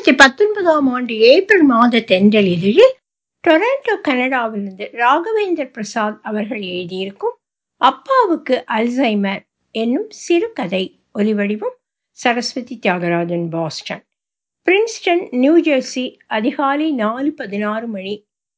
இரண்டாயிரத்தி பத்தொன்பதாம் ஆண்டு ஏப்ரல் மாத தென்றல் இதழில் டொரண்டோ கனடாவிலிருந்து ராகவேந்தர் பிரசாத் அவர்கள் எழுதியிருக்கும் அப்பாவுக்கு அல்சைமர் என்னும் சிறுகதை ஒலிவடிவம் Saraswathi Thiagarajan Boston Princeton New Jersey அதிகாலை நாலு பதினாறு மணி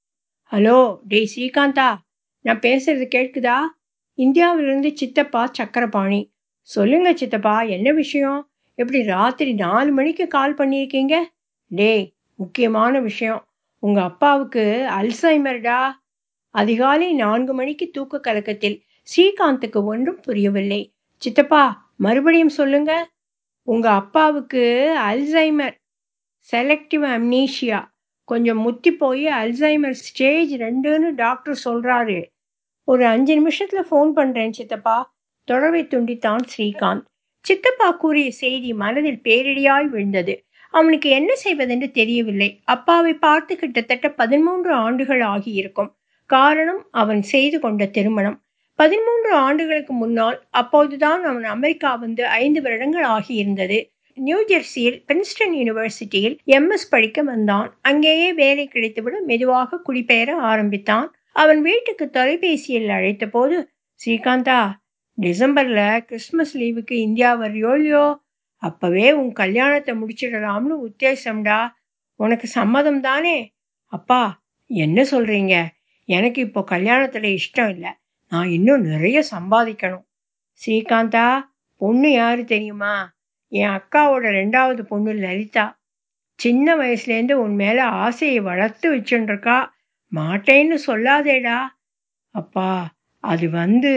ஹலோ டே ஸ்ரீகாந்தா நான் பேசுறது கேட்குதா இந்தியாவிலிருந்து சித்தப்பா சக்கரபாணி சொல்லுங்க சித்தப்பா என்ன விஷயம் எப்படி ராத்திரி நாலு மணிக்கு கால் பண்ணியிருக்கீங்க டேய் முக்கியமான விஷயம் உங்க அப்பாவுக்கு அல்சைமர்டா அதிகாலை நான்கு மணிக்கு தூக்க கலக்கத்தில் ஸ்ரீகாந்துக்கு ஒன்றும் புரியவில்லை சித்தப்பா மறுபடியும் சொல்லுங்க உங்க அப்பாவுக்கு அல்சைமர் செலக்டிவ் அம்னீஷியா கொஞ்சம் முத்தி போய் அல்சைமர் ஸ்டேஜ் ரெண்டுன்னு டாக்டர் சொல்றாரு ஒரு அஞ்சு நிமிஷத்துல ஃபோன் பண்றேன் சித்தப்பா தொடர்பை துண்டித்தான் ஸ்ரீகாந்த் சித்தப்பா கூறிய செய்தி மனதில் பேரிடியாய் விழுந்தது அவனுக்கு என்ன செய்வதென்று தெரியவில்லை அப்பாவை பார்த்து கிட்டத்தட்ட பதிமூன்று ஆண்டுகள் ஆகியிருக்கும் காரணம் அவன் செய்து கொண்ட திருமணம் பதிமூன்று ஆண்டுகளுக்கு முன்னால் அப்போதுதான் அவன் அமெரிக்கா வந்து ஐந்து வருடங்கள் ஆகியிருந்தது நியூ ஜெர்சியில் பிரின்ஸ்டன் யூனிவர்சிட்டியில் எம்எஸ் படிக்க வந்தான் அங்கேயே வேலை கிடைத்துவிட மெதுவாக குடிபெயர ஆரம்பித்தான் அவன் வீட்டுக்கு தொலைபேசியில் அழைத்த போது ஸ்ரீகாந்தா டிசம்பர்ல கிறிஸ்மஸ் லீவுக்கு இந்தியா வர்றியோ இல்லையோ அப்பவே உன் கல்யாணத்தை முடிச்சிடலாம்னு உத்தேசம்டா உனக்கு சம்மதம் தானே அப்பா என்ன சொல்றீங்க எனக்கு இப்போ கல்யாணத்துல இஷ்டம் இல்லை நான் இன்னும் நிறைய சம்பாதிக்கணும் ஸ்ரீகாந்தா பொண்ணு யாரு தெரியுமா என் அக்காவோட ரெண்டாவது பொண்ணு லலிதா சின்ன வயசுலேருந்து உன் மேல ஆசையை வளர்த்து வச்சுருக்கா மாட்டேன்னு சொல்லாதேடா அப்பா அது வந்து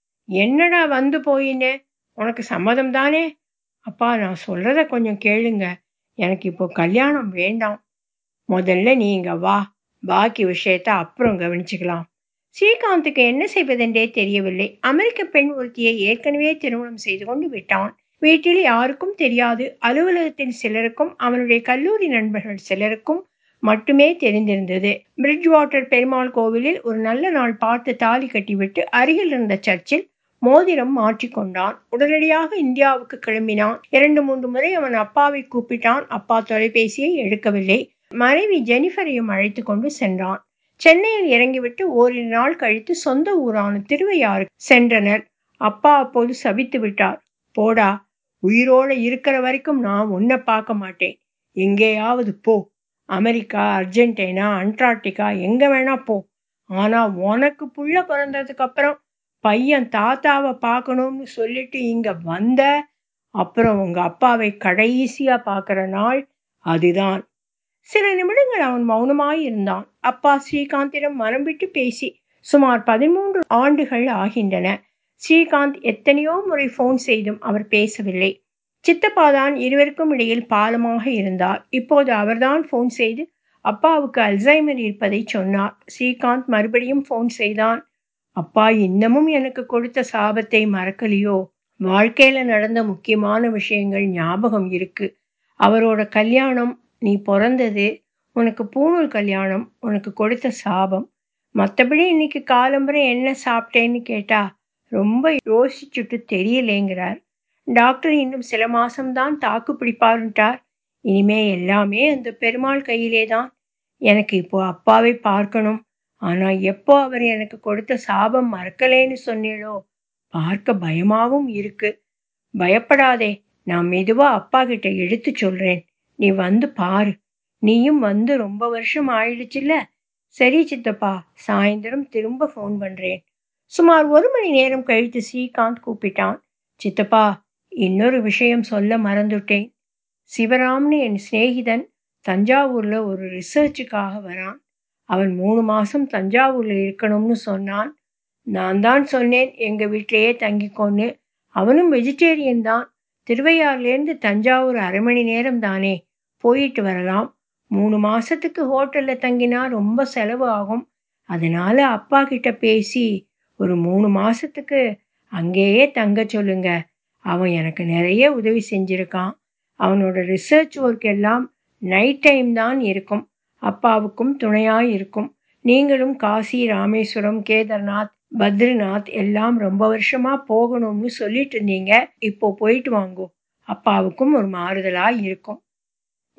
என்னடா வந்து போயின்னு உனக்கு சம்மதம் தானே அப்பா நான் சொல்றத கொஞ்சம் கேளுங்க எனக்கு இப்போ கல்யாணம் வேண்டாம் முதல்ல நீங்க வா பாக்கி விஷயத்த அப்புறம் கவனிச்சுக்கலாம் ஸ்ரீகாந்துக்கு என்ன செய்வதென்றே தெரியவில்லை அமெரிக்க பெண் ஒருத்தியை ஏற்கனவே திருமணம் செய்து கொண்டு விட்டான் வீட்டில் யாருக்கும் தெரியாது அலுவலகத்தில் சிலருக்கும் அவனுடைய கல்லூரி நண்பர்கள் சிலருக்கும் மட்டுமே தெரிந்திருந்தது பிரிட்ஜ் வாட்டர் பெருமாள் கோவிலில் ஒரு நல்ல நாள் பார்த்து தாலி கட்டிவிட்டு அருகில் இருந்த சர்ச்சில் மோதிரம் மாற்றிக்கொண்டான் உடனடியாக இந்தியாவுக்கு கிளம்பினான் இரண்டு மூன்று முறை அவன் அப்பாவை கூப்பிட்டான் அப்பா தொலைபேசியை எடுக்கவில்லை மனைவி ஜெனிஃபரையும் அழைத்து கொண்டு சென்றான் சென்னையில் இறங்கிவிட்டு ஓரிரு நாள் கழித்து சொந்த ஊரான திருவையாறு சென்றனர் அப்பா அப்போது சபித்து விட்டார் போடா உயிரோட இருக்கிற வரைக்கும் நான் உன்னை பார்க்க மாட்டேன் எங்கேயாவது போ அமெரிக்கா அர்ஜென்டினா அண்டார்டிகா எங்க வேணா போ ஆனா உனக்கு புள்ள பிறந்ததுக்கு அப்புறம் பையன் தாத்தாவை பார்க்கணும்னு சொல்லிட்டு இங்க வந்த அப்புறம் உங்க அப்பாவை கடைசியா பார்க்குற நாள் அதுதான் சில நிமிடங்கள் அவன் மௌனமாய் இருந்தான் அப்பா ஸ்ரீகாந்திடம் மனம் விட்டு பேசி சுமார் பதிமூன்று ஆண்டுகள் ஆகின்றன ஸ்ரீகாந்த் எத்தனையோ முறை ஃபோன் செய்தும் அவர் பேசவில்லை சித்தப்பாதான் இருவருக்கும் இடையில் பாலமாக இருந்தார் இப்போது அவர்தான் ஃபோன் செய்து அப்பாவுக்கு அல்சைமர் இருப்பதை சொன்னார் ஸ்ரீகாந்த் மறுபடியும் ஃபோன் செய்தான் அப்பா இன்னமும் எனக்கு கொடுத்த சாபத்தை மறக்கலையோ வாழ்க்கையில நடந்த முக்கியமான விஷயங்கள் ஞாபகம் இருக்கு அவரோட கல்யாணம் நீ பிறந்தது உனக்கு பூணூல் கல்யாணம் உனக்கு கொடுத்த சாபம் மற்றபடி இன்னைக்கு காலம்பரை என்ன சாப்பிட்டேன்னு கேட்டா ரொம்ப யோசிச்சுட்டு தெரியலேங்கிறார் டாக்டர் இன்னும் சில மாசம்தான் தாக்கு பிடிப்பாருன்ட்டார் இனிமே எல்லாமே அந்த பெருமாள் கையிலே தான் எனக்கு இப்போ அப்பாவை பார்க்கணும் ஆனா எப்போ அவர் எனக்கு கொடுத்த சாபம் மறக்கலேன்னு சொன்னீளோ பார்க்க பயமாவும் இருக்கு பயப்படாதே நான் மெதுவா அப்பா கிட்ட எடுத்து சொல்றேன் நீ வந்து பாரு நீயும் வந்து ரொம்ப வருஷம் ஆயிடுச்சுல்ல சரி சித்தப்பா சாயந்தரம் திரும்ப ஃபோன் பண்றேன் சுமார் ஒரு மணி நேரம் கழித்து ஸ்ரீகாந்த் கூப்பிட்டான் சித்தப்பா இன்னொரு விஷயம் சொல்ல மறந்துட்டேன் சிவராம்னு என் சிநேகிதன் தஞ்சாவூர்ல ஒரு ரிசர்ச்சுக்காக வரான் அவன் மூணு மாசம் தஞ்சாவூர்ல இருக்கணும்னு சொன்னான் நான் தான் சொன்னேன் எங்க வீட்டிலேயே தங்கிக்கோன்னு அவனும் வெஜிடேரியன் தான் திருவையாறுலேருந்து தஞ்சாவூர் அரை மணி நேரம் தானே போயிட்டு வரலாம் மூணு மாசத்துக்கு ஹோட்டல்ல தங்கினா ரொம்ப செலவு ஆகும் அதனால அப்பா கிட்ட பேசி ஒரு மூணு மாசத்துக்கு அங்கேயே தங்க சொல்லுங்க அவன் எனக்கு நிறைய உதவி செஞ்சிருக்கான் அவனோட ரிசர்ச் ஒர்க் எல்லாம் நைட் டைம் தான் இருக்கும் அப்பாவுக்கும் துணையாய் இருக்கும் நீங்களும் காசி ராமேஸ்வரம் கேதார்நாத் பத்ரிநாத் எல்லாம் ரொம்ப வருஷமா போகணும்னு சொல்லிட்டு இருந்தீங்க இப்போ போயிட்டு வாங்கோ அப்பாவுக்கும் ஒரு மாறுதலா இருக்கும்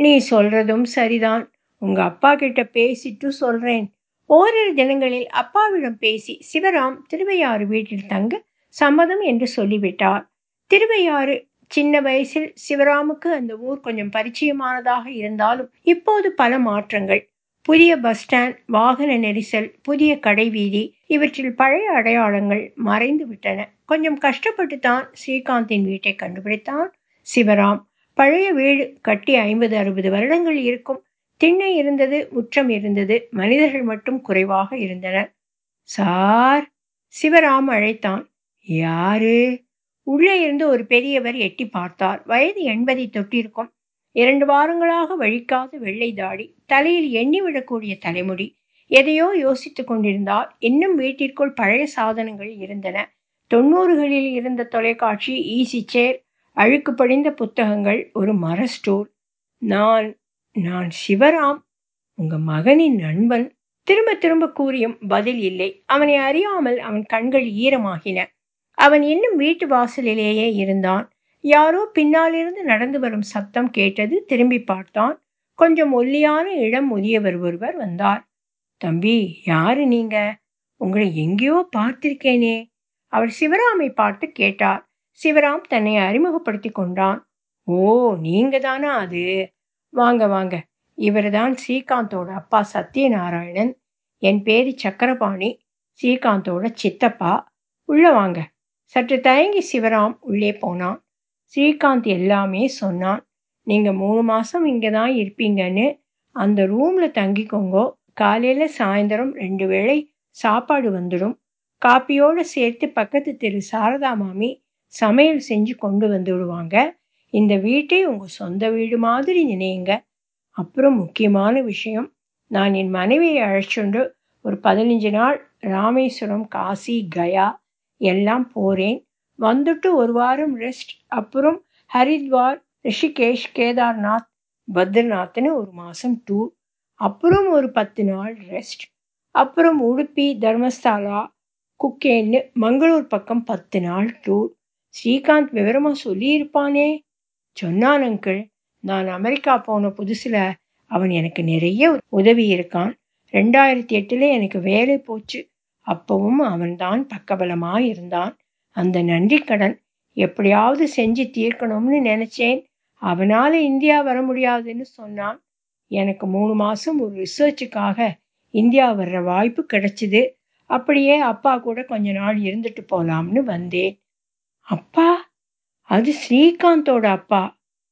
நீ சொல்றதும் சரிதான் உங்க அப்பா கிட்ட பேசிட்டு சொல்றேன் ஓரிரு தினங்களில் அப்பாவிடம் பேசி சிவராம் திருவையாறு வீட்டில் தங்க சம்மதம் என்று சொல்லிவிட்டார் திருவையாறு சின்ன வயசில் சிவராமுக்கு அந்த ஊர் கொஞ்சம் பரிச்சயமானதாக இருந்தாலும் இப்போது பல மாற்றங்கள் புதிய பஸ் ஸ்டாண்ட் வாகன நெரிசல் புதிய கடை வீதி இவற்றில் பழைய அடையாளங்கள் மறைந்து விட்டன கொஞ்சம் கஷ்டப்பட்டு தான் ஸ்ரீகாந்தின் வீட்டை கண்டுபிடித்தான் சிவராம் பழைய வீடு கட்டி ஐம்பது அறுபது வருடங்கள் இருக்கும் திண்ணை இருந்தது முற்றம் இருந்தது மனிதர்கள் மட்டும் குறைவாக இருந்தனர் சார் சிவராம் அழைத்தான் யாரு உள்ளே இருந்து ஒரு பெரியவர் எட்டி பார்த்தார் வயது எண்பதை தொட்டிருக்கும் இரண்டு வாரங்களாக வழிக்காத வெள்ளை தாடி தலையில் எண்ணி விடக்கூடிய தலைமுடி எதையோ யோசித்துக் கொண்டிருந்தார் இன்னும் வீட்டிற்குள் பழைய சாதனங்கள் இருந்தன தொண்ணூறுகளில் இருந்த தொலைக்காட்சி ஈசி சேர் அழுக்கு படிந்த புத்தகங்கள் ஒரு மர ஸ்டோர் நான் நான் சிவராம் உங்க மகனின் நண்பன் திரும்ப திரும்ப கூறியும் பதில் இல்லை அவனை அறியாமல் அவன் கண்கள் ஈரமாகின அவன் இன்னும் வீட்டு வாசலிலேயே இருந்தான் யாரோ பின்னாலிருந்து நடந்து வரும் சத்தம் கேட்டது திரும்பி பார்த்தான் கொஞ்சம் ஒல்லியான இளம் முதியவர் ஒருவர் வந்தார் தம்பி யாரு நீங்க உங்களை எங்கேயோ பார்த்திருக்கேனே அவர் சிவராமை பார்த்து கேட்டார் சிவராம் தன்னை அறிமுகப்படுத்தி கொண்டான் ஓ நீங்க தானா அது வாங்க வாங்க இவர்தான் ஸ்ரீகாந்தோட அப்பா சத்யநாராயணன் என் பேரு சக்கரபாணி ஸ்ரீகாந்தோட சித்தப்பா உள்ள வாங்க சற்று தயங்கி சிவராம் உள்ளே போனான் ஸ்ரீகாந்த் எல்லாமே சொன்னான் நீங்க மூணு மாசம் இங்க தான் இருப்பீங்கன்னு அந்த ரூம்ல தங்கிக்கோங்கோ காலையில சாயந்தரம் ரெண்டு வேளை சாப்பாடு வந்துடும் காப்பியோட சேர்த்து பக்கத்து தெரு சாரதா மாமி சமையல் செஞ்சு கொண்டு வந்து விடுவாங்க இந்த வீட்டை உங்க சொந்த வீடு மாதிரி நினையுங்க அப்புறம் முக்கியமான விஷயம் நான் என் மனைவியை அழைச்சுண்டு ஒரு பதினஞ்சு நாள் ராமேஸ்வரம் காசி கயா எல்லாம் போறேன் வந்துட்டு ஒரு வாரம் ரெஸ்ட் அப்புறம் ஹரித்வார் ரிஷிகேஷ் கேதார்நாத் பத்ரிநாத்னு ஒரு மாதம் டூர் அப்புறம் ஒரு பத்து நாள் ரெஸ்ட் அப்புறம் உடுப்பி தர்மஸ்தாலா குக்கேன்னு மங்களூர் பக்கம் பத்து நாள் டூர் ஸ்ரீகாந்த் விவரமாக சொல்லியிருப்பானே சொன்னான் அங்கிள் நான் அமெரிக்கா போன புதுசில் அவன் எனக்கு நிறைய உதவி இருக்கான் ரெண்டாயிரத்தி எட்டில் எனக்கு வேலை போச்சு அப்பவும் அவன்தான் பக்கபலமாக இருந்தான் அந்த நன்றி கடன் எப்படியாவது செஞ்சு தீர்க்கணும்னு நினச்சேன் அவனால் இந்தியா வர முடியாதுன்னு சொன்னான் எனக்கு மூணு மாதம் ஒரு ரிசர்ச்சுக்காக இந்தியா வர்ற வாய்ப்பு கிடைச்சிது அப்படியே அப்பா கூட கொஞ்ச நாள் இருந்துட்டு போலாம்னு வந்தேன் அப்பா அது ஸ்ரீகாந்தோட அப்பா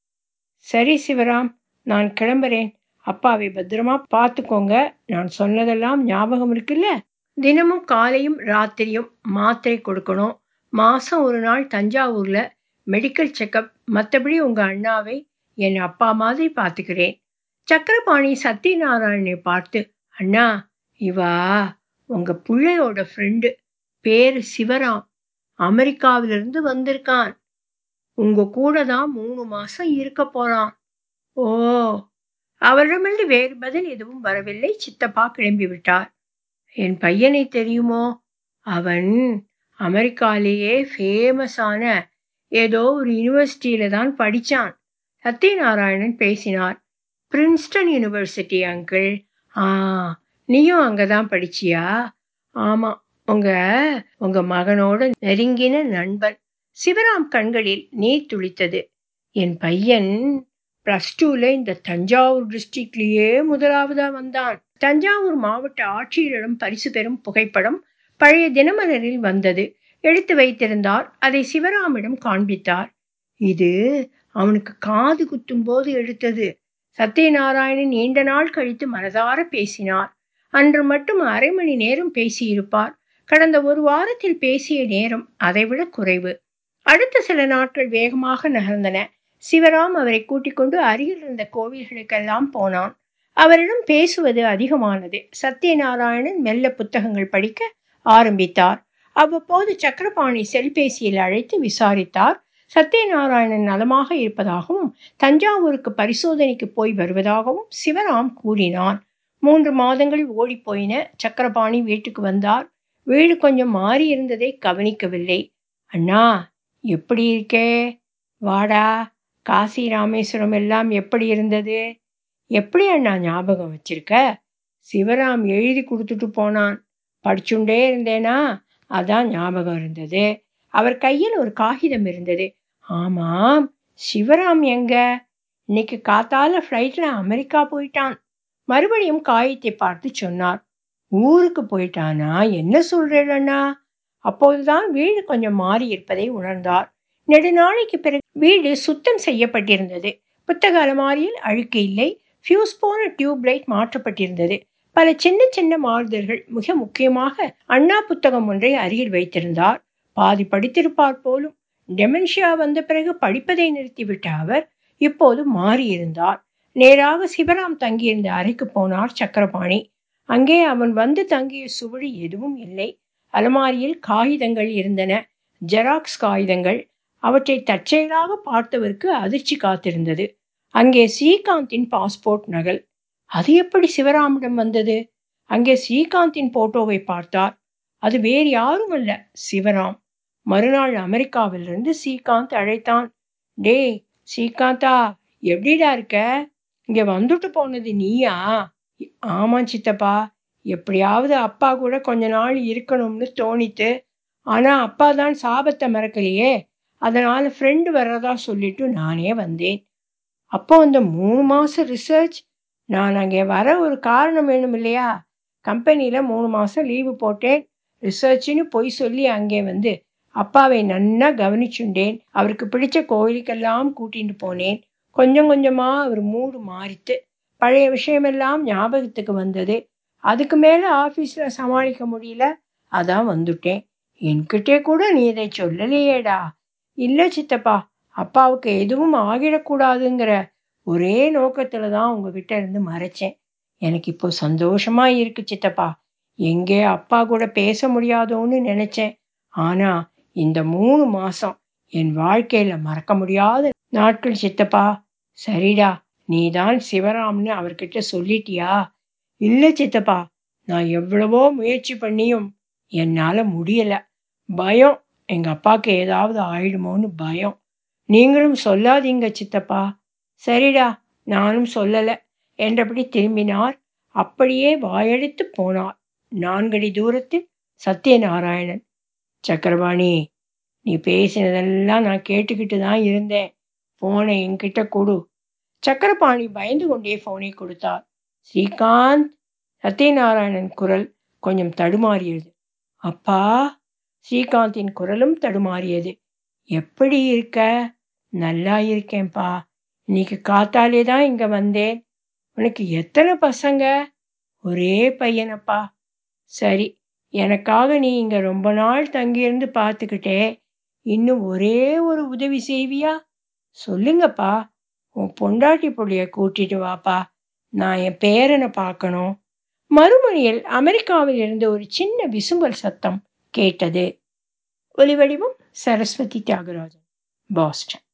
சரி சிவராம் நான் கிளம்புறேன் அப்பாவை பத்திரமா பார்த்துக்கோங்க நான் சொன்னதெல்லாம் ஞாபகம் இருக்குல்ல தினமும் காலையும் ராத்திரியும் மாத்திரை கொடுக்கணும் மாதம் ஒரு நாள் தஞ்சாவூரில் மெடிக்கல் செக்கப் மற்றபடி உங்கள் அண்ணாவை என் அப்பா மாதிரி பார்த்துக்கிறேன் சக்கரபாணி சத்யநாராயணனை பார்த்து அண்ணா இவா உங்கள் பிள்ளையோட ஃப்ரெண்டு பேர் சிவராம் அமெரிக்காவிலிருந்து வந்திருக்கான் உங்க கூட தான் மூணு மாசம் இருக்க போறான் ஓ அவரிடமிருந்து வேறு பதில் எதுவும் வரவில்லை சித்தப்பா கிளம்பி விட்டார் என் பையனை தெரியுமோ அவன் அமெரிக்காலேயே ஃபேமஸான ஏதோ ஒரு யூனிவர்சிட்டியில தான் படிச்சான் சத்யநாராயணன் பேசினார் பிரின்ஸ்டன் யூனிவர்சிட்டி அங்கிள் ஆ நீயும் அங்கதான் படிச்சியா ஆமா உங்க உங்க மகனோட நெருங்கின நண்பன் சிவராம் கண்களில் நீர் துளித்தது என் பையன் பிளஸ் டூல இந்த தஞ்சாவூர் டிஸ்ட்ரிக்ட்லயே முதலாவதா வந்தான் தஞ்சாவூர் மாவட்ட ஆட்சியரிடம் பரிசு பெறும் புகைப்படம் பழைய தினமலரில் வந்தது எடுத்து வைத்திருந்தார் அதை சிவராமிடம் காண்பித்தார் இது அவனுக்கு காது குத்தும் போது எடுத்தது சத்யநாராயணன் நீண்ட நாள் கழித்து மனதார பேசினார் அன்று மட்டும் அரை மணி நேரம் பேசியிருப்பார் கடந்த ஒரு வாரத்தில் பேசிய நேரம் அதைவிட குறைவு அடுத்த சில நாட்கள் வேகமாக நகர்ந்தன சிவராம் அவரை கூட்டிக் கொண்டு அருகில் இருந்த கோவில்களுக்கெல்லாம் போனான் அவரிடம் பேசுவது அதிகமானது சத்யநாராயணன் மெல்ல புத்தகங்கள் படிக்க ஆரம்பித்தார் அவ்வப்போது சக்கரபாணி செல்பேசியில் அழைத்து விசாரித்தார் சத்யநாராயணன் நலமாக இருப்பதாகவும் தஞ்சாவூருக்கு பரிசோதனைக்கு போய் வருவதாகவும் சிவராம் கூறினான் மூன்று மாதங்கள் ஓடிப்போயின சக்கரபாணி வீட்டுக்கு வந்தார் வீடு கொஞ்சம் மாறி இருந்ததை கவனிக்கவில்லை அண்ணா எப்படி இருக்கே வாடா காசி ராமேஸ்வரம் எல்லாம் எப்படி இருந்தது எப்படி அண்ணா ஞாபகம் வச்சிருக்க சிவராம் எழுதி கொடுத்துட்டு போனான் படிச்சுண்டே இருந்தேனா அதான் ஞாபகம் இருந்தது அவர் கையில் ஒரு காகிதம் இருந்தது ஆமாம் சிவராம் எங்க இன்னைக்கு காத்தால ஃப்ளைட்ல அமெரிக்கா போயிட்டான் மறுபடியும் காயத்தை பார்த்து சொன்னார் ஊருக்கு போயிட்டானா என்ன சொல்றேன் அண்ணா அப்போதுதான் வீடு கொஞ்சம் மாறி இருப்பதை உணர்ந்தார் நெடுநாளைக்கு பிறகு வீடு சுத்தம் செய்யப்பட்டிருந்தது புத்தக அலமாரியில் அழுக்கு இல்லை ஃபியூஸ் போன டியூப் லைட் மாற்றப்பட்டிருந்தது பல சின்ன சின்ன மாறுதல்கள் மிக முக்கியமாக அண்ணா புத்தகம் ஒன்றை அருகில் வைத்திருந்தார் பாதி படித்திருப்பார் போலும் டெமென்ஷியா வந்த பிறகு படிப்பதை நிறுத்திவிட்ட அவர் இப்போது மாறியிருந்தார் நேராக சிவராம் தங்கியிருந்த அறைக்கு போனார் சக்கரபாணி அங்கே அவன் வந்து தங்கிய சுவடி எதுவும் இல்லை அலமாரியில் காகிதங்கள் இருந்தன ஜெராக்ஸ் காகிதங்கள் அவற்றை தற்செயலாக பார்த்தவருக்கு அதிர்ச்சி காத்திருந்தது அங்கே ஸ்ரீகாந்தின் பாஸ்போர்ட் நகல் அது எப்படி சிவராமிடம் வந்தது அங்கே ஸ்ரீகாந்தின் போட்டோவை பார்த்தார் அது வேறு யாரும் அல்ல சிவராம் மறுநாள் அமெரிக்காவிலிருந்து ஸ்ரீகாந்த் அழைத்தான் டேய் ஸ்ரீகாந்தா எப்படிடா இருக்க இங்க வந்துட்டு போனது நீயா ஆமாம் சித்தப்பா எப்படியாவது அப்பா கூட கொஞ்ச நாள் இருக்கணும்னு தோணித்து ஆனா அப்பா தான் சாபத்தை மறக்கலையே அதனால ஃப்ரெண்டு வர்றதா சொல்லிட்டு நானே வந்தேன் அப்போ அந்த மூணு மாசம் ரிசர்ச் நான் அங்கே வர ஒரு காரணம் வேணும் இல்லையா கம்பெனியில் மூணு மாதம் லீவு போட்டேன் ரிசர்ச்னு பொய் சொல்லி அங்கே வந்து அப்பாவை நன்னா கவனிச்சுண்டேன் அவருக்கு பிடிச்ச கோயிலுக்கெல்லாம் கூட்டிட்டு போனேன் கொஞ்சம் கொஞ்சமாக அவர் மூடு மாறித்து பழைய விஷயமெல்லாம் ஞாபகத்துக்கு வந்தது அதுக்கு மேலே ஆஃபீஸில் சமாளிக்க முடியல அதான் வந்துட்டேன் என்கிட்டே கூட நீ இதை சொல்லலையேடா இல்லை சித்தப்பா அப்பாவுக்கு எதுவும் ஆகிடக்கூடாதுங்கிற ஒரே நோக்கத்தில் தான் உங்ககிட்ட இருந்து மறைச்சேன் எனக்கு இப்போ சந்தோஷமா இருக்கு சித்தப்பா எங்கே அப்பா கூட பேச முடியாதோன்னு நினைச்சேன் ஆனா இந்த மூணு மாசம் என் வாழ்க்கையில மறக்க முடியாத நாட்கள் சித்தப்பா சரிடா நீ தான் சிவராம்னு அவர்கிட்ட சொல்லிட்டியா இல்லை சித்தப்பா நான் எவ்வளவோ முயற்சி பண்ணியும் என்னால் முடியல பயம் எங்கள் அப்பாவுக்கு ஏதாவது ஆயிடுமோன்னு பயம் நீங்களும் சொல்லாதீங்க சித்தப்பா சரிடா நானும் சொல்லலை என்றபடி திரும்பினார் அப்படியே வாயெடுத்து போனார் நான்கடி தூரத்தில் சத்யநாராயணன் சக்கரபாணி நீ பேசினதெல்லாம் நான் கேட்டுக்கிட்டு தான் இருந்தேன் ஃபோனை என்கிட்ட கொடு சக்கரபாணி பயந்து கொண்டே ஃபோனை கொடுத்தார் ஸ்ரீகாந்த் சத்யநாராயணன் குரல் கொஞ்சம் தடுமாறியது அப்பா ஸ்ரீகாந்தின் குரலும் தடுமாறியது எப்படி இருக்க நல்லா இருக்கேன்ப்பா இன்னைக்கு காத்தாலே தான் இங்க வந்தேன் உனக்கு எத்தனை பசங்க ஒரே பையனப்பா சரி எனக்காக நீ இங்க ரொம்ப நாள் தங்கியிருந்து பார்த்துக்கிட்டே இன்னும் ஒரே ஒரு உதவி செய்வியா சொல்லுங்கப்பா உன் பொண்டாட்டி புள்ளைய கூட்டிட்டு வாப்பா நான் என் பேரனை பார்க்கணும் மறுமொழியில் அமெரிக்காவில் இருந்து ஒரு சின்ன விசும்பல் சத்தம் கேட்டது ஒலிவடிவம் சரஸ்வதி தியாகராஜன் பாஸ்டன்